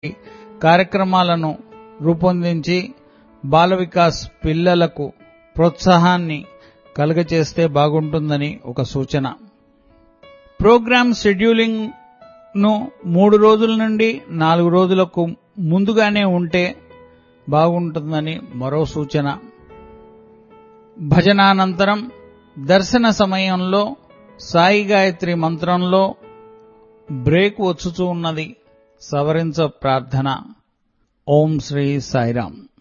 కార్యక్రమాలను రూపొందించి బాల వికాస్ పిల్లలకు ప్రోత్సాహాన్ని కలుగచేస్తే బాగుంటుందని ఒక సూచన ప్రోగ్రామ్ షెడ్యూలింగ్ ను మూడు రోజుల నుండి నాలుగు రోజులకు ముందుగానే ఉంటే బాగుంటుందని మరో సూచన భజనానంతరం దర్శన సమయంలో సాయి గాయత్రి మంత్రంలో బ్రేక్ వచ్చుచూ ఉన్నది సవరించ ప్రార్థన ఓం శ్రీ సాయిరాం